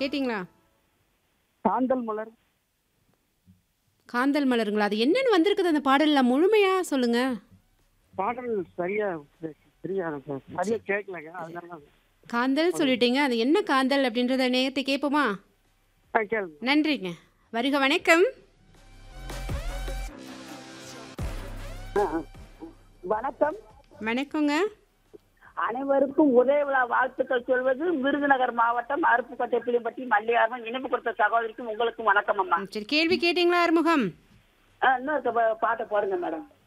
கேட்டிங்களா காந்தல் மலர் காந்தல் மலருங்களா அது என்னன்னு வந்திருக்குது அந்த பாடல்ல முழுமையா சொல்லுங்க பாடல் சரியா சரியா சரியா கேட்கலங்க அதனால தான் காந்தல் சொல்லிட்டீங்க அது என்ன காந்தல் அப்படின்றத நேரத்தை கேட்போமா ஆ கேளுங்க நன்றிங்க வருக வணக்கம் வணக்கம் வணக்கங்க அனைவருக்கும் உதய விழா வாழ்த்துக்கள் சொல்வது விருதுநகர் மாவட்டம் அருப்புக்கோட்டை பிள்ளைப்பட்டி மல்லிகார்மன் இனிப்பு கொடுத்த சகோதரிக்கும் உங்களுக்கும் வணக்கம் அம்மா ம், சரி கேள்வி கேட்டீங்களா ஆறுமுகம் ஆ, இன்னொரு பா- பாட்டை போடுங்க மேடம்